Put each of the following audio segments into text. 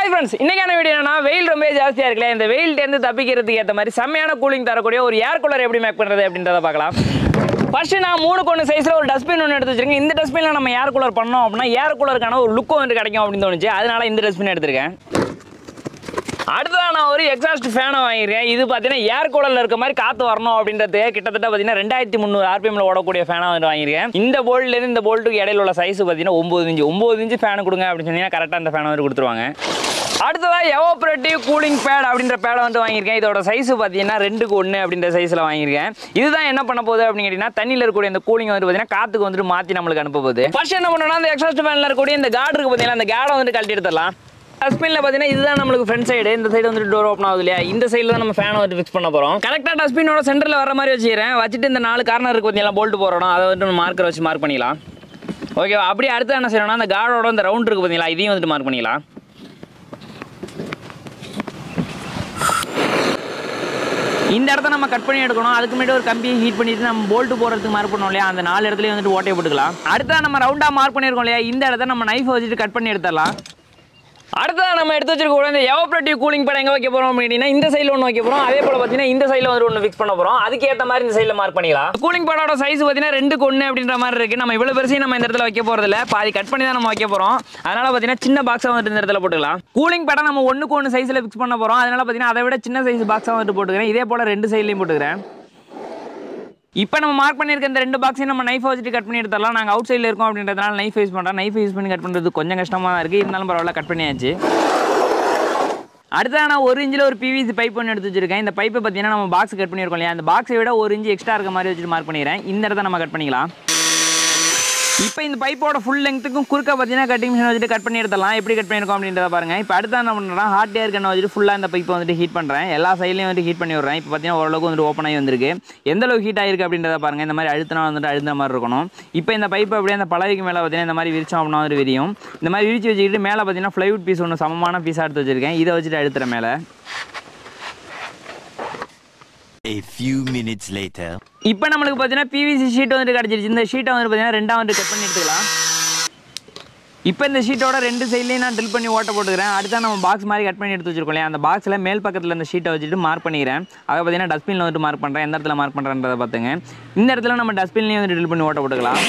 Hi friends இன்னைக்கான video என்னன்னா வெயில் ரொம்ப ஜாஸ்தியாக இருக்குல்ல இந்த வெயில்டேருந்து தப்பிக்கிறதுக்கு ஏற்ற மாதிரி செம்மையான கூலிங் தரக்கூடிய ஒரு ஏர் கூலர் எப்படி மேக் பண்ணுறது அப்படின்றத பார்க்கலாம் ஃபர்ஸ்ட் நான் மூணு கொண்டு சைஸில் ஒரு டஸ்ட்பின் ஒன்று எடுத்து வச்சிருக்கேன் இந்த டஸ்ட்பினில் நம்ம ஏர் கூலர் பண்ணோம் அப்படின்னா ஏர் கூலருக்கான ஒரு லுக்கும் வந்து கிடைக்கும் அப்படின்னு தோணுச்சு அதனால இந்த டஸ்ட்பின் எடுத்திருக்கேன் அடுத்ததாக நான் ஒரு எக்ஸாஸ்ட் ஃபேனை வாங்கியிருக்கேன் இது பார்த்தீங்கன்னா ஏர் கூலரில் இருக்க மாதிரி காற்று வரணும் அப்படின்றது கிட்டத்தட்ட பார்த்தீங்கன்னா ரெண்டாயிரத்தி முந்நூறு ஆர்பிஎம்ல ஓடக்கூடிய ஃபேனாக வந்து வாங்கியிருக்கேன் இந்த போல்ட்லேருந்து இந்த போல்ட்டுக்கு இடையில உள்ள சைஸ் பார்த்தீங்கன்னா ஒம்பது இன்ச்சு ஒம்பது இன்ச்சு ஃபேன் கொடுங்க அப்படின்னு சொன்னீங்கன்னா கரெக்டாக அந்த ஃபேனை வந்து கொடுத்துருவாங்க அடுத்ததாக எவோப்ரேட்டிவ் கூலிங் பேட் அப்படின்ற பேடை வந்து வாங்கியிருக்கேன் இதோட சைஸ் பார்த்தீங்கன்னா ரெண்டுக்கு ஒன்று அப்படின்ற சைஸில் வாங்கியிருக்கேன் இதுதான் என்ன பண்ண போகுது அப்படின்னு கேட்டிங்கன்னா தண்ணியில் இருக்கக்கூடிய இந்த கூலிங் வந்து பார்த்தீங்கன்னா காற்றுக்கு வந்துட்டு மாற்றி நம்மளுக்கு அனுப்ப போகுது ஃபர்ஸ்ட் என்ன பண்ணணும்னா அந்த எக்ஸாஸ்ட் ஃபேனில் இருக்கக்கூடிய இந்த கார்டு இருக்கு பார்த்தீங்கன்னா அந்த கார்டை வந்து கழட்டி எடுத்துடலாம் டஸ்ட்பினில் பார்த்தீங்கன்னா இதுதான் நம்மளுக்கு ஃப்ரண்ட் சைடு இந்த சைடு வந்துட்டு டோர் ஓப்பன் ஆகுது இல்லையா இந்த சைடில் தான் நம்ம ஃபேனை வந்து ஃபிக்ஸ் பண்ண போகிறோம் கரெக்டாக டஸ்ட்பினோட சென்டரில் வர மாதிரி வச்சுக்கிறேன் வச்சுட்டு இந்த நாலு கார்னர் இருக்கு பார்த்தீங்களா போல்ட் போகிறோம் அதை வந்துட்டு மார்க்கர் வச்சு மார்க் பண்ணிக்கலாம் ஓகேவா அப்படியே அடுத்து என்ன செய்யணும்னா அந்த கார்டோட இந்த ரவுண்ட் இருக்கு பார்த்தீங்களா இதையும் வந்துட்டு மார்க் பண்ணிக்கலாம் இந்த இடத்த நம்ம கட் பண்ணி எடுக்கணும் அதுக்கு முன்னாடி ஒரு கம்பியை ஹீட் பண்ணிட்டு நம்ம போல்ட் போடுறதுக்கு மார்க் பண்ணோம் இல்லையா அந்த நாலு இடத்துலயும் வந்துட்டு ஓட்டையை போட்டுக்கலாம் அடுத்தா நம்ம ரவுண்டாக மார்க் பண்ணியிருக்கோம் இல்லையா இந்த இடத்த நம்ம நைஃப் வச்சுட்டு கட் பண்ணி எடுத்துடலாம் அடுத்ததாக நம்ம எடுத்து வச்சிருக்க இந்த எவோப்ரேட்டிவ் கூலிங் படம் எங்கே வைக்க போகிறோம் அப்படின்னா இந்த சைடில் ஒன்று வைக்க போகிறோம் அதே போல் பார்த்தீங்கன்னா இந்த சைடில் வந்து ஒன்று ஃபிக்ஸ் பண்ண போகிறோம் அதுக்கு ஏற்ற மாதிரி இந்த சைடில் மார்க் பண்ணிக்கலாம் கூலிங் படோட சைஸ் பார்த்தீங்கன்னா ரெண்டுக்கு ஒன்று அப்படின்ற மாதிரி இருக்குது நம்ம இவ்வளோ பெருசையும் நம்ம இந்த இடத்துல வைக்க போகிறதில்ல பாதி கட் பண்ணி தான் நம்ம வைக்க போகிறோம் அதனால் பார்த்தீங்கன்னா சின்ன பாக்ஸாக வந்துட்டு இந்த இடத்துல போட்டுக்கலாம் கூலிங் படம் நம்ம ஒன்றுக்கு ஒன்று சைஸில் ஃபிக்ஸ் பண்ண போகிறோம் அதனால் பார்த்தீங்கன்னா அதை விட சின்ன சைஸ் பாக்ஸாக வந்துட்டு போட்டுக்கிறேன் இதே போல் ரெண்டு சைட்லையும் போட்டுக்கிறேன் இப்போ நம்ம மார்க் பண்ணியிருக்க இந்த ரெண்டு பாக்ஸையும் நம்ம நைஃப் வச்சுட்டு கட் பண்ணி எடுத்துடலாம் நாங்கள் அவுட் சைடில் இருக்கோம் அப்படின்றதுனால நைஃப் யூஸ் பண்ணுறோம் நைஃப் யூஸ் பண்ணி கட் பண்ணுறது கொஞ்சம் கஷ்டமாக தான் இருக்குது இருந்தாலும் பரவாயில்ல கட் பண்ணியாச்சு அடுத்ததாக நான் ஒரு இன்ச்சில் ஒரு பிவிசி பைப் ஒன்று எடுத்து வச்சிருக்கேன் இந்த பைப்பை பார்த்தீங்கன்னா நம்ம பாக்ஸ் கட் பண்ணியிருக்கோம் இல்லையா அந்த பாக்ஸை விட ஒரு இன்ச்சு எக்ஸ்ட்ரா இருக்க மாதிரி வச்சுட்டு மார்க் பண்ணிக்கிறேன் இந்த இடத்த நம்ம கட் பண்ணிக்கலாம் இப்போ இந்த பைப்போட ஃபுல் லெங்த்துக்கும் குறுக்க பார்த்தீங்கன்னா கட்டிங் மிஷின் வச்சுட்டு கட் பண்ணி எடுத்துடலாம் எப்படி கட் பண்ணியிருக்கோம் அப்படின்றத பாருங்க இப்போ அடுத்து என்ன பண்ணுறேன் ஹாட் ஏர் கண்ணை வச்சுட்டு ஃபுல்லாக இந்த பைப்பை வந்துட்டு ஹீட் பண்ணுறேன் எல்லா சைட்லையும் வந்துட்டு ஹீட் பண்ணி விட்றேன் இப்போ பார்த்தீங்கன்னா ஓரளவுக்கு வந்துட்டு ஓப்பன் ஆகி வந்திருக்கு எந்த அளவுக்கு ஹீட் ஆயிருக்கு அப்படின்றத பாருங்க இந்த மாதிரி அழுத்தினா வந்துட்டு அழுந்த மாதிரி இருக்கணும் இப்போ இந்த பைப்பை அப்படியே அந்த பலகைக்கு மேலே பார்த்தீங்கன்னா இந்த மாதிரி விரிச்சோம் அப்படின்னா வந்து விரியும் இந்த மாதிரி விரிச்சு வச்சுக்கிட்டு மேலே பார்த்தீங்கன்னா ஃப்ளைவுட் பீஸ் ஒன்று சமமான பீஸாக எடுத்து வச்சிருக்கேன் இதை வச்சுட்டு அழுத்துறேன் மேலே A few minutes later. இப்போ நம்மளுக்கு பார்த்தீங்கன்னா பிவிசி ஷீட் வந்துட்டு கிடச்சிருச்சு இந்த ஷீட்டை வந்து பார்த்தீங்கன்னா ரெண்டாக வந்து கட் பண்ணி எடுத்துக்கலாம் இப்போ இந்த ஷீட்டோட ரெண்டு சைட்லையும் நான் ட்ரில் பண்ணி ஓட்ட போட்டுக்கிறேன் அடுத்தா நம்ம பாக்ஸ் மாதிரி கட் பண்ணி எடுத்து வச்சிருக்கோம் இல்லையா அந்த பாக்ஸில் மேல் பக்கத்தில் இந்த ஷீட்டை வச்சுட்டு மார்க் பண்ணிக்கிறேன் அதை பார்த்தீங்கன்னா டஸ்ட்பினில் வந்துட்டு மார்க் பண்ணுறேன் எந்த இடத்துல மார்க் பண்ணுறேன்றதை பார்த்துங்க இந்த இடத்துல நம்ம டஸ்ட்பின்லேயும் வந்து ட்ரில் பண்ணி ஓட்ட போட்டுக்கலாம்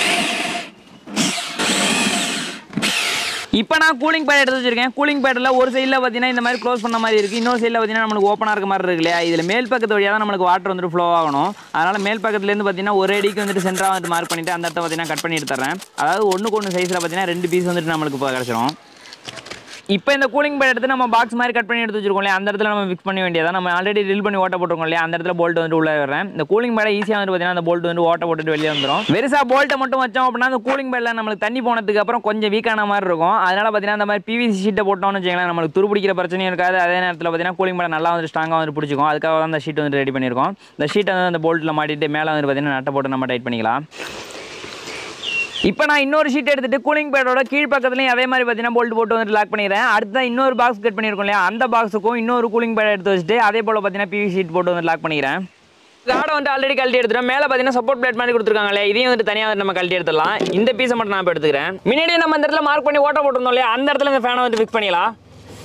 இப்போ நான் கூலிங் பேட் எடுத்து வச்சிருக்கேன் கூலிங் பேடில் ஒரு சைடில் பார்த்தீங்கன்னா இந்த மாதிரி க்ளோஸ் பண்ண மாதிரி இருக்குது இன்னொரு சைடில் பார்த்தீங்கன்னா நம்மளுக்கு ஓப்பனாக இருக்க மாதிரி இருக்கு இல்லையா இதில் மேல் பக்கத்து வழியாக தான் நம்மளுக்கு வாட்டர் வந்துட்டு ஃப்ளோ ஆகணும் அதனால் மேல் பக்கத்துலேருந்து பார்த்தீங்கன்னா ஒரு அடிக்கு வந்துட்டு சென்டராக வந்துட்டு மார்க் பண்ணிவிட்டு அந்த இடத்த பார்த்தீங்கன்னா கட் பண்ணி எடுத்துறேன் அதாவது ஒன்றுக்கு ஒன்று சைஸில் பார்த்தீங்கன்னா ரெண்டு பீஸ் வந்துட்டு நம்மளுக்கு இப்போ கிடச்சிரும் இப்போ இந்த கூலிங் பேட் எடுத்து நம்ம பாக்ஸ் மாதிரி கட் பண்ணி எடுத்து வச்சிருக்கோம் இல்லையா அந்த இடத்துல நம்ம ஃபிக்ஸ் பண்ண வேண்டியதா நம்ம ஆல்ரெடி ரில் பண்ணி ஓட்ட போட்டிருக்கோம் இல்லையா அந்த இடத்துல போல்ட் வந்து உள்ள வர்றேன் இந்த கூலிங் பேடை ஈஸியாக வந்து பார்த்தீங்கன்னா அந்த போல்ட் வந்து ஓட்ட போட்டுட்டு வெளியே வந்துடும் வெறுசா போல்ட்டை மட்டும் வச்சோம் அப்படின்னா அந்த கூலிங் பேடில் நம்மளுக்கு தண்ணி போனதுக்கு அப்புறம் கொஞ்சம் வீக்கான மாதிரி இருக்கும் அதனால பார்த்தீங்கன்னா அந்த மாதிரி பிவிசி ஷீட்டை போட்டோம்னு வச்சுக்கலாம் நம்மளுக்கு துருப்பிடிக்கிற பிரச்சனையும் இருக்காது அதே நேரத்தில் பார்த்தீங்கன்னா கூலிங் பேடை நல்லா வந்து ஸ்ட்ராங்காக வந்து பிடிச்சிக்கும் அதுக்காக தான் அந்த ஷீட் வந்து ரெடி பண்ணியிருக்கோம் இந்த ஷீட்டை வந்து அந்த போல்ட்டில் மாட்டிட்டு மேலே வந்து பார்த்தீங்கன்னா நட்டை போட்டு நம்ம டைட் பண்ணிக்கலாம் இப்போ நான் இன்னொரு ஷீட் எடுத்துட்டு கூலிங் பேடோட கீழ் பக்கத்துலையும் அதே மாதிரி பார்த்தீங்கன்னா போல்ட் போட்டு வந்து லாக் பண்ணிடுறேன் அடுத்த இன்னொரு பாக்ஸ் கட் பண்ணியிருக்கோம் இல்லையா அந்த பாக்ஸுக்கும் இன்னொரு கூலிங் பேட் எடுத்து வச்சுட்டு அதே போல் பார்த்தீங்கன்னா பிவி ஷீட் போட்டு வந்து லாக் பண்ணிக்கிறேன் காடை வந்து ஆல்ரெடி கழட்டி எடுத்துறேன் மேலே பார்த்தீங்கன்னா சப்போர்ட் பிளேட் மாதிரி கொடுத்துருக்காங்க இல்லையா இதையும் வந்து தனியாக வந்து நம்ம கழட்டி எடுத்துடலாம் இந்த பீஸை மட்டும் நான் இப்போ எடுத்துக்கிறேன் முன்னாடியே நம்ம அந்த இடத்துல மார்க் பண்ணி ஓட்ட போட்டிருந்தோம் இல்லையா அந்த இடத்துல இந்த ஃபேனை வந்து ஃபிக்ஸ் பண்ணிக்கலாம்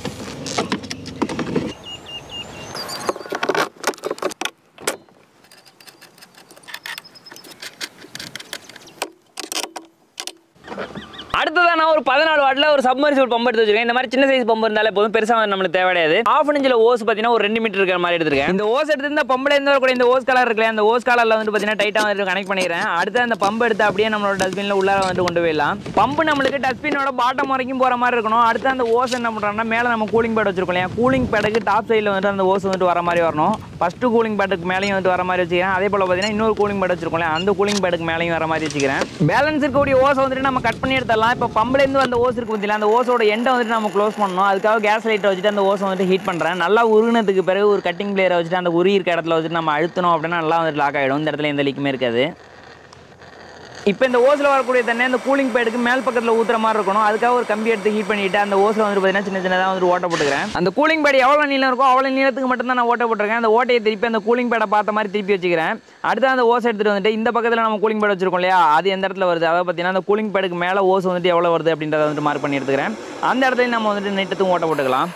அடுத்ததாக நான் ஒரு பதினாலு வாட்டில் ஒரு சப்மர்சிபிள் பம்பு எடுத்து வச்சிருக்கேன் இந்த மாதிரி சின்ன சைஸ் பம்பு இருந்தாலே போதும் பெருசாக வந்து நம்மளுக்கு தேவையாது ஆஃப் இன்ச்சில் ஓஸ் பார்த்தீங்கன்னா ஒரு ரெண்டு மீட்டர் இருக்கிற மாதிரி எடுத்துருக்கேன் இந்த ஓஸ் எடுத்து இந்த பம்பில் இருந்து வரக்கூடிய இந்த ஓஸ் கலர் இருக்குல்ல அந்த ஓஸ் கலரில் வந்து பார்த்தீங்கன்னா டைட்டாக வந்து கனெக்ட் பண்ணிடுறேன் அடுத்து அந்த பம்பு எடுத்து அப்படியே நம்மளோட டஸ்ட்பினில் உள்ளார வந்து கொண்டு போயிடலாம் பம்பு நம்மளுக்கு டஸ்ட்பினோட பாட்டம் வரைக்கும் போகிற மாதிரி இருக்கணும் அடுத்து அந்த ஓஸ் என்ன பண்ணுறோம்னா மேலே நம்ம கூலிங் பேட் வச்சிருக்கோம் இல்லையா கூலிங் பேடுக்கு டாப் சைடில் வந்துட்டு அந்த ஓஸ் வந்துட்டு வர மாதிரி வரணும் ஃபஸ்ட்டு கூலிங் பேடுக்கு மேலேயும் வந்து வர மாதிரி வச்சுக்கிறேன் அதே போல் பார்த்தீங்கன்னா இன்னொரு கூலிங் பேட் வச்சிருக்கோம் இல்லையா அந்த கூலிங் பேடுக்கு மேலேயும் வர மாதிரி வச்சுக்கிறேன் பேலன்ஸ் இருக்கக்கூடிய ஓஸை வந்துட்டு நம்ம கட் பண்ணி எடுத்துடலாம் இப்போ பம்புலேருந்து அந்த ஓஸ் இருக்கு பார்த்தீங்களா அந்த ஓஸோட எண்டை வந்துட்டு நம்ம க்ளோஸ் பண்ணணும் அதுக்காக கேஸ் லைட்டை வச்சுட்டு அந்த ஓஸை வந்துட்டு ஹீட் பண்ணுறேன் நல்லா உருகினதுக்கு பிறகு ஒரு கட்டிங் பிளேயரை வச்சுட்டு அந்த உருகி இருக்க இடத்துல வச்சுட்டு நம்ம அழுத்தணும் அப்படின்னா நல்லா வந்துட்டு லாக் ஆகிடும் இந்த இடத்துல எந்த லீக்குமே இருக்காது இப்போ இந்த ஓஸில் வரக்கூடிய தண்ணி அந்த கூலிங் பேடுக்கு மேல் பக்கத்தில் ஊற்றுற மாதிரி இருக்கணும் அதுக்காக ஒரு கம்பி எடுத்து ஹீட் பண்ணிட்டு அந்த ஓஸில் வந்து பார்த்தீங்கன்னா சின்ன சின்னதாக வந்து ஓட்ட போட்டுக்கிறேன் அந்த கூலிங் பேட் எவ்வளோ நீளம் இருக்கோ அவ்வளோ நீளத்துக்கு மட்டும் தான் நான் ஓட்ட போட்டிருக்கேன் அந்த ஓட்டையை திருப்பி அந்த கூலிங் பேடை பார்த்த மாதிரி திருப்பி வச்சுக்கிறேன் அடுத்து அந்த ஓஸ் எடுத்துகிட்டு வந்துட்டு இந்த பக்கத்தில் நம்ம கூலிங் பேட் வச்சிருக்கோம் இல்லையா அது எந்த இடத்துல வருது அதாவது பார்த்தீங்கன்னா அந்த கூலிங் பேடுக்கு மேலே ஓஸ் வந்துட்டு எவ்வளோ வருது அப்படின்றத வந்துட்டு மார்க் பண்ணி எடுத்துக்கிறேன் அந்த இடத்துல நம்ம வந்துட்டு நெட்டத்துக்கும் ஓட்ட போட்டுக்கலாம்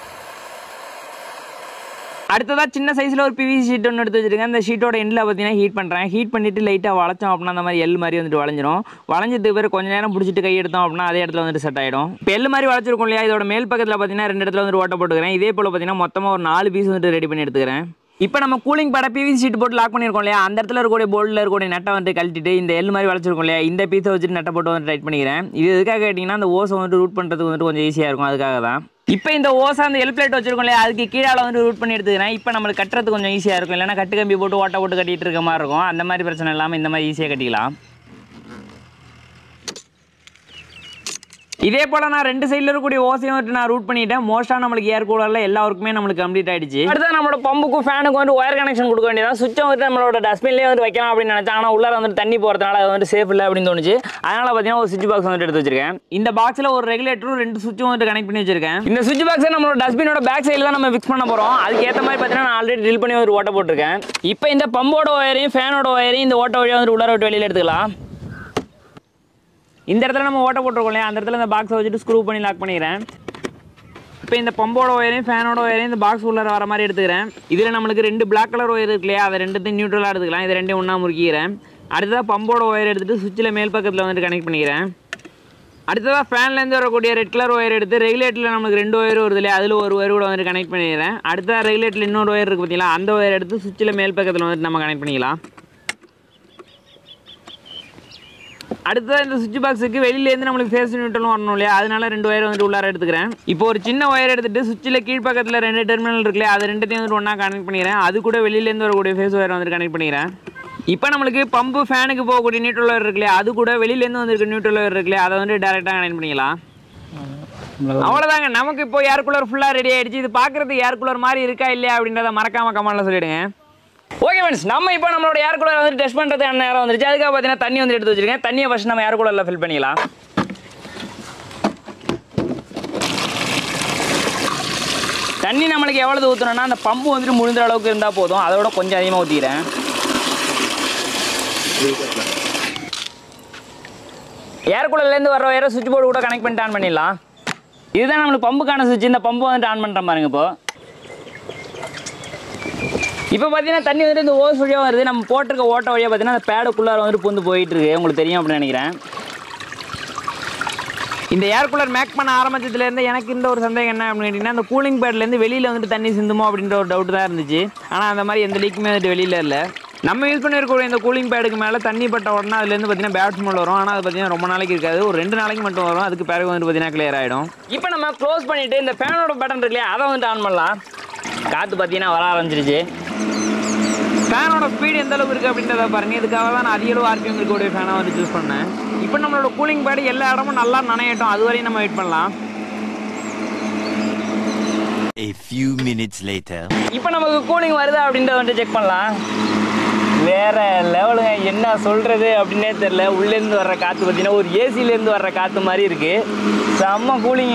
அடுத்ததாக சின்ன சைஸில் ஒரு பிவிசி ஷீட் ஒன்று எடுத்து வச்சிருக்கேன் அந்த ஷீட்டோட எண்டில் பார்த்தீங்கன்னா ஹீட் பண்ணுறேன் ஹீட் பண்ணிவிட்டு லைட்டாக வளைச்சோம் அப்படின்னா அந்த மாதிரி எல் மாதிரி வந்துட்டு வளைஞ்சிரும் வளைஞ்சதுக்கு பிறகு கொஞ்ச நேரம் பிடிச்சிட்டு கை எடுத்தோம் அப்படின்னா அதே இடத்துல வந்துட்டு செட் ஆகிடும் இப்போ எல் மாதிரி வளைச்சிருக்கோம் இல்லையா இதோட மேல் பக்கத்தில் பார்த்தீங்கன்னா ரெண்டு இடத்துல வந்துட்டு ஓட்ட போட்டுக்கிறேன் இதே போல் பார்த்தீங்கன்னா மொத்தமாக ஒரு நாலு பீஸ் வந்துட்டு ரெடி பண்ணி எடுத்துக்கிறேன் இப்போ நம்ம கூலிங் பட பிவிசி ஷீட் போட்டு லாக் பண்ணியிருக்கோம் இல்லையா அந்த இடத்துல இருக்கக்கூடிய போர்டில் இருக்கக்கூடிய நெட்டை வந்துட்டு கழட்டிட்டு இந்த எல் மாதிரி வளைச்சிருக்கோம் இல்லையா இந்த பீஸை வச்சுட்டு நெட்டை போட்டு வந்து டைட் பண்ணிக்கிறேன் இது எதுக்காக கேட்டிங்கன்னா அந்த ஓஸை வந்துட்டு ரூட் பண்ணுறதுக்கு வந்துட்டு கொஞ்சம் ஈஸியாக இருக்கும் அதுக்காக தான் இப்போ இந்த ஓசா அந்த எல் பிளேட் வச்சிருக்கோம் இல்லையா அதுக்கு கீழே வந்து ரூட் பண்ணி எடுத்துக்கிறேன் இப்போ நம்மளுக்கு கட்டுறது கொஞ்சம் ஈஸியாக இருக்கும் இல்லைன்னா கட்டு கம்பி போட்டு ஓட்ட போட்டு கட்டிட்டு இருக்க மாதிரி இருக்கும் அந்த மாதிரி பிரச்சனை இல்லாமல் இந்த மாதிரி ஈஸியாக கட்டிக்கலாம் இதே போல நான் ரெண்டு சைடில் இருக்கக்கூடிய ஓசையும் வந்துட்டு நான் ரூட் பண்ணிட்டேன் மோஸ்ட்டாக நம்மளுக்கு ஏர் கூலரில் எல்லா ஒர்க்குமே நம்மளுக்கு கம்ப்ளீட் ஆயிடுச்சு அடுத்து நம்மளோட பம்புக்கும் ஃபேனுக்கும் வந்து ஒயர் கனெக்ஷன் கொடுக்க வேண்டியதான் சுவிட்சை வந்துட்டு நம்மளோட டஸ்ட்பின்லேயே வந்து வைக்கலாம் அப்படின்னு நினச்சேன் ஆனால் உள்ளார வந்துட்டு தண்ணி போகிறதுனால அது வந்து சேஃப் இல்லை அப்படின்னு தோணுச்சு அதனால் பார்த்தீங்கன்னா ஒரு சுவிட்ச் பாக்ஸ் வந்துட்டு எடுத்து வச்சிருக்கேன் இந்த பாக்ஸில் ஒரு ரெகுலேட்டரும் ரெண்டு சுவிட்சும் வந்துட்டு கனெக்ட் பண்ணி வச்சிருக்கேன் இந்த சுவிட்ச் பாக்ஸை நம்மளோட டஸ்ட்பினோட பேக் சைடில் தான் நம்ம ஃபிக்ஸ் பண்ண போகிறோம் அதுக்கு ஏற்ற மாதிரி பார்த்தீங்கன்னா நான் ஆல்ரெடி ட்ரில் பண்ணி ஒரு ஓட்ட போட்டிருக்கேன் இப்போ இந்த பம்போட ஒயரையும் ஃபேனோட ஒயரையும் இந்த ஓட்ட வழியாக வந்து உள்ளார விட்டு வெளியில் எடுத்துக்கலாம் இந்த இடத்துல நம்ம ஓட்ட போட்டிருக்கோம் இல்லையா அந்த இடத்துல இந்த பாக்ஸை வச்சுட்டு ஸ்க்ரூ பண்ணி லாக் பண்ணிக்கிறேன் இப்போ இந்த பம்போட ஒயரையும் ஃபேனோட ஒயரையும் இந்த பாக்ஸ் உள்ள வர மாதிரி எடுத்துக்கிறேன் இதில் நம்மளுக்கு ரெண்டு பிளாக் கலர் ஒயர் இருக்கு இல்லையா அதை ரெண்டுத்தையும் நியூட்ரலாக எடுத்துக்கலாம் இது ரெண்டையும் ஒன்றா முறுக்கிக்கிறேன் அடுத்ததாக பம்போட ஒயர் எடுத்துட்டு சுவிட்சில் மேல் பக்கத்தில் வந்துட்டு கனெக்ட் பண்ணிக்கிறேன் அடுத்ததாக ஃபேன்லேருந்து வரக்கூடிய ரெட் கலர் ஒயர் எடுத்து ரெகுலேட்டரில் நமக்கு ரெண்டு ஒயர் வருது இல்லையா அதில் ஒரு ஒயர் கூட வந்துட்டு கனெக்ட் பண்ணிக்கிறேன் அடுத்ததாக ரெகுலேட்டரில் இன்னொரு ஒயர் இருக்குது பார்த்தீங்களா அந்த ஒயர் எடுத்து சுவிட்சில் மேல் பக்கத்தில் வந்துட்டு நம்ம கனெக்ட் பண்ணிக்கலாம் அடுத்தது இந்த சுவிட்ச் பாக்ஸுக்கு வெளியிலேருந்து நம்மளுக்கு ஃபேஸ் நியூட்ரலும் வரணும் இல்லையா அதனால ரெண்டு ஒயர் வந்துட்டு உள்ளார எடுத்துக்கிறேன் இப்போ ஒரு சின்ன ஒயர் எடுத்துட்டு சுவிட்சில் கீழ்ப்பக்கத்தில் ரெண்டு டெர்மினல் இருக்குல்ல அது ரெண்டுத்தையும் வந்துட்டு ஒன்றா கனெக்ட் பண்ணிக்கிறேன் அது கூட வெளியிலேருந்து வரக்கூடிய ஃபேஸ் ஒயர் வந்துட்டு கனெக்ட் பண்ணிக்கிறேன் இப்போ நம்மளுக்கு பம்பு ஃபேனுக்கு போகக்கூடிய நியூட்ரல் ஒயர் இருக்குல்லையா அது கூட வெளியிலேருந்து வந்துருக்க நியூட்ரல் ஒயர் இருக்குல்லையா அதை வந்து டேரெக்டாக கனெக்ட் பண்ணிக்கலாம் அவ்வளோதாங்க நமக்கு இப்போ ஏர் கூலர் ஃபுல்லாக ரெடி ஆயிடுச்சு இது பார்க்குறதுக்கு ஏர் கூலர் மாதிரி இருக்கா இல்லையா அப்படின்றத மறக்காம கமெண்ட்ல சொல்லிடுங்க ஓகே ஃப்ரெண்ட்ஸ் நம்ம இப்போ நம்மளோட ஏர் கூலர் வந்து டெஸ்ட் பண்ணுறது நேரம் வந்துருச்சு அதுக்காக பார்த்தீங்கன்னா தண்ணி வந்து எடுத்து வச்சிருக்கேன் தண்ணியை ஃபஸ்ட் நம்ம ஏர் கூலரில் ஃபில் பண்ணிக்கலாம் தண்ணி நம்மளுக்கு எவ்வளவு ஊற்றணும்னா அந்த பம்பு வந்துட்டு முழுந்த அளவுக்கு இருந்தால் போதும் அதோட கொஞ்சம் அதிகமாக ஊற்றிக்கிறேன் ஏர் கூலர்லேருந்து வர வயரை சுவிட்ச் போர்டு கூட கனெக்ட் பண்ணிட்டு ஆன் பண்ணிடலாம் இதுதான் நம்மளுக்கு பம்புக்கான சுவிட்ச் இந்த பம்பு வந்துட்டு ஆன் பண்ணுற பாருங்க இப்போ இப்போ பார்த்தீங்கன்னா தண்ணி வந்துட்டு இந்த ஓஸ் வழியாக வருது நம்ம போட்டிருக்க ஓட்ட வழியாக பார்த்தீங்கன்னா அந்த பேடுக்குள்ளார வந்துட்டு பூந்து போயிட்டு இருக்கு உங்களுக்கு தெரியும் அப்படின்னு நினைக்கிறேன் இந்த ஏர் கூலர் மேக் பண்ண ஆரம்பிச்சதுலேருந்து எனக்கு இந்த ஒரு சந்தேகம் என்ன அப்படின்னு கேட்டிங்கன்னா அந்த கூலிங் பேட்லேருந்து வெளியில் வந்துட்டு தண்ணி சிந்துமோ அப்படின்ற ஒரு டவுட் தான் இருந்துச்சு ஆனால் அந்த மாதிரி எந்த லீக்குமே வந்துட்டு வெளியில் இல்லை நம்ம யூஸ் பண்ணியிருக்கக்கூடிய இந்த கூலிங் பேடுக்கு மேலே தண்ணி பட்ட உடனே அதுலேருந்து பார்த்தீங்கன்னா பேட் ஸ்மெல் வரும் ஆனால் அது பார்த்தீங்கன்னா ரொம்ப நாளைக்கு இருக்காது ஒரு ரெண்டு நாளைக்கு மட்டும் வரும் அதுக்கு பிறகு வந்துட்டு பார்த்தீங்கன்னா கிளியர் ஆகிடும் இப்போ நம்ம க்ளோஸ் பண்ணிவிட்டு இந்த ஃபேனோட பட்டன் இருக்கு இல்லையா அதை வந்துட்டு ஆன் பண்ணலாம் காற்று பார்த்தீங்கன்னா வர ஆரம்பிச்சிருச்சு ஃபேனோட ஸ்பீடு எந்த அளவுக்கு இருக்குது அப்படின்றத பாருங்க இதுக்காக தான் நான் அதிக அளவு ஆர்பிஎம் இருக்கக்கூடிய ஃபேனை வந்து சூஸ் பண்ணேன் இப்போ நம்மளோட கூலிங் பேடு எல்லா இடமும் நல்லா நனையட்டும் அது வரையும் நம்ம வெயிட் பண்ணலாம் A few minutes later. இப்போ நமக்கு கூலிங் வருதா அப்படின்றத வந்து செக் பண்ணலாம் வேற லெவலுங்க என்ன சொல்றது அப்படின்னே தெரில உள்ளேருந்து வர்ற காற்று பார்த்தீங்கன்னா ஒரு ஏசிலேருந்து வர்ற காற்று மாதிரி இருக்கு செம்ம கூலிங்க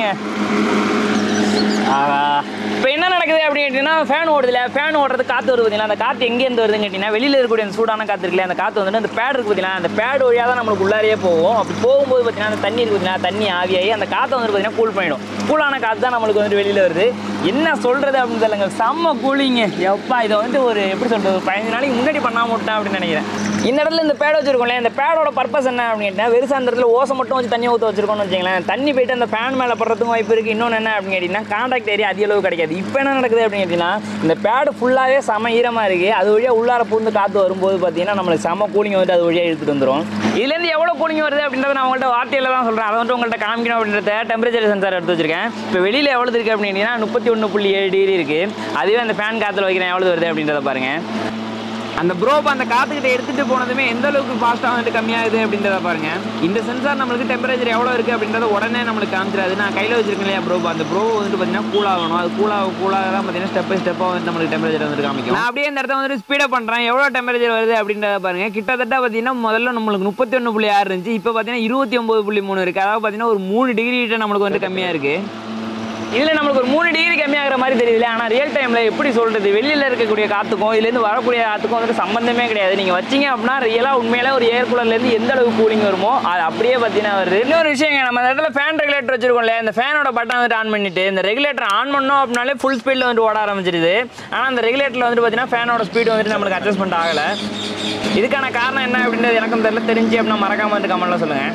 ஆஹா இப்போ என்ன நடக்குது அப்படின்னு கேட்டிங்கன்னா ஃபேன் ஓடுதுல ஃபேன் ஓடுறது காற்று வருது பார்த்தீங்களா அந்த காற்று எங்கேருந்து வருதுன்னு கேட்டிங்கன்னா வெளியில் இருக்கக்கூடிய அந்த சூடான காற்று இருக்குல்ல அந்த காற்று வந்துட்டு அந்த பேட் இருக்கு பார்த்தீங்களா அந்த பேட் வழியாக தான் நம்மளுக்கு உள்ளாரையே போகும் அப்படி போகும்போது பார்த்தீங்கன்னா அந்த தண்ணி இருக்கு பார்த்தீங்கன்னா தண்ணி ஆவியாகி அந்த காற்றை வந்து பார்த்தீங்கன்னா கூல் பண்ணிடும் கூலான காற்று தான் நம்மளுக்கு வந்துட்டு வெளியில் வருது என்ன சொல்கிறது அப்படின்னு தெரியலங்க செம்ம கூலிங்க எப்பா இதை வந்து ஒரு எப்படி சொல்கிறது ஒரு பதினஞ்சு நாளைக்கு முன்னாடி பண்ணாம விட்டேன் அப்படின்னு நினைக்கிறேன் இந்த இடத்துல இந்த பேட் வச்சிருக்கோம்ல இந்த பேடோட பர்பஸ் என்ன அப்படின்னு கேட்டிங்கன்னா வெறும் அந்த இடத்துல ஓசை மட்டும் வச்சு தண்ணி ஊற்ற வச்சிருக்கோம்னு வச்சுங்களேன் தண்ணி போயிட்டு அந்த ஃபேன் மேலே படுறதுக்கும் வாய்ப்பு இருக்குது இன்னொன்று என்ன அப்படின்னு கேட்டிங்கன்னா கான்டாக்ட் ஏரியா அதிக அளவு கிடைக்காது இப்போ என்ன நடக்குது அப்படின்னு கேட்டிங்கன்னா இந்த பேடு ஃபுல்லாகவே செம ஈரமாக இருக்குது அது வழியாக உள்ளார பூந்து காற்று வரும்போது பார்த்தீங்கன்னா நம்மளுக்கு செம கூலிங் வந்துட்டு அது வழியாக எடுத்துகிட்டு வந்துடும் இதுலேருந்து எவ்வளோ கூலிங் வருது அப்படின்றத நான் உங்கள்கிட்ட வார்த்தையில் தான் சொல்கிறேன் அதை வந்து உங்கள்கிட்ட காமிக்கணும் அப்படின்றத டெம்பரேச்சர் சென்சார் எடுத்து வச்சிருக்கேன் இப்போ வெளியில் எவ்வளோ இருக்குது அப்படின்னு கேட்டிங்கன்னா முப்பத்தி ஒன்று புள்ளி ஏழு டிகிரி இருக்குது அதுவே அந்த ஃபேன் காற்றுல வைக்கிறேன் எவ்வளோ வருது அப்படின்றத பாருங்கள் அந்த ப்ரோப் அந்த காத்துக்கிட்ட எடுத்துட்டு போனதுமே எந்த அளவுக்கு ஃபாஸ்ட்டாக வந்துட்டு கம்மியாகுது அப்படின்றத பாருங்க இந்த சென்சார் நம்மளுக்கு டெம்பரேச்சர் எவ்வளோ இருக்குது அப்படின்றத உடனே நம்மளுக்கு காமிச்சிடாது நான் கையில் வச்சிருக்கேன் இல்லையா ப்ரோப் அந்த ப்ரோ வந்துட்டு பார்த்தீங்கன்னா கூல் ஆகணும் அது கூலாக கூலாக தான் பார்த்தீங்கன்னா ஸ்டெப் பை ஸ்டெப்பாக வந்து நம்மளுக்கு டெம்பரேச்சர் வந்துட்டு காமிக்கும் நான் அப்படியே இந்த இடத்த வந்துட்டு ஸ்பீடப் பண்ணுறேன் எவ்வளோ டெம்பரேச்சர் வருது அப்படின்றத பாருங்க கிட்டத்தட்ட பார்த்தீங்கன்னா முதல்ல நம்மளுக்கு முப்பத்தி ஒன்று புள்ளி ஆறு இருந்துச்சு இப்போ பார்த்தீங்கன்னா இருபத்தி ஒம்பது புள்ளி மூணு இருக்குது அதாவது பார்த்தீங்கன்னா ஒரு மூணு டிகிரி கிட்ட நம்மளுக்கு வந்து கம்மியாக இருக்குது இதில் நம்மளுக்கு ஒரு மூணு டிகிரி கம்மியாகிற மாதிரி தெரியல ஆனால் ரியல் டைமில் எப்படி சொல்கிறது வெளியில் இருக்கக்கூடிய காற்றுக்கும் இதுலேருந்து வரக்கூடிய காற்றுக்கும் வந்துட்டு சம்மந்தமே கிடையாது நீங்கள் வச்சீங்க அப்படின்னா ரியலாக உண்மையிலே ஒரு ஏர் கூலர்லேருந்து எந்த அளவுக்கு கூலிங் வருமோ அது அப்படியே பார்த்தீங்கன்னா வருது இன்னொரு விஷயங்க நம்ம இந்த இடத்துல ஃபேன் ரெகுலேட்டர் வச்சிருக்கோம் இல்லையா இந்த ஃபேனோட பட்டன் வந்துட்டு ஆன் பண்ணிட்டு இந்த ரெகுலேட்டர் ஆன் பண்ணோம் அப்படின்னாலே ஃபுல் ஸ்பீடில் வந்துட்டு ஓட ஆரம்பிச்சிருது ஆனால் அந்த ரெகுலேட்டரில் வந்துட்டு பார்த்தீங்கன்னா ஃபேனோட ஸ்பீடு வந்துட்டு நம்மளுக்கு அட்ஜஸ்ட்மெண்ட் ஆகலை இதுக்கான காரணம் என்ன அப்படின்றது எனக்கும் தெரியல தெரிஞ்சு அப்படின்னா மறக்காம வந்துட்டு கமெண்ட்ல சொல்லுங்கள்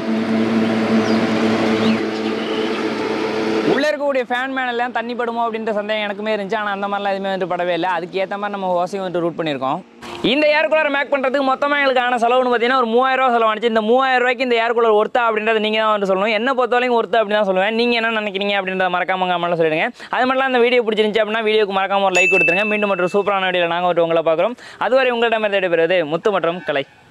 உள்ளே இருக்கக்கூடிய ஃபேன் மேனெல்லாம் தண்ணி படுமோ அப்படின்ற சந்தேகம் எனக்குமே இருந்துச்சு ஆனால் அந்த மாதிரிலாம் எதுவுமே வந்துட்டு படவே இல்லை அதுக்கு ஏற்ற மாதிரி நம்ம ஓசையும் வந்துட்டு ரூட் பண்ணியிருக்கோம் இந்த ஏர் கூலர் மேக் பண்ணுறதுக்கு மொத்தமாக எங்களுக்கு ஆன செலவுன்னு பார்த்தீங்கன்னா ஒரு மூவாயிரம் ரூபா செலவானுச்சு இந்த மூவாயிரம் ரூபாய்க்கு இந்த ஏர் கூலர் ஒர்த்தா அப்படின்றத நீங்கள் தான் வந்துட்டு சொல்லணும் என்ன பொறுத்தவரைக்கும் ஒர்த்தா அப்படின்னு தான் சொல்லுவேன் நீங்கள் என்ன நினைக்கிறீங்க அப்படின்றத மறக்காம கமெண்ட்ல சொல்லிடுங்க அது மட்டும் இந்த வீடியோ பிடிச்சிருந்துச்சு அப்படின்னா வீடியோக்கு மறக்காம ஒரு லைக் கொடுத்துருங்க மீண்டும் மற்றும் சூப்பரான வீடியோவில் நாங்கள் வந்துட்டு உங்களை பார்க்குறோம் அதுவரை உங்களிடம் விடைபெறுவது முத்து மற்றும் கலை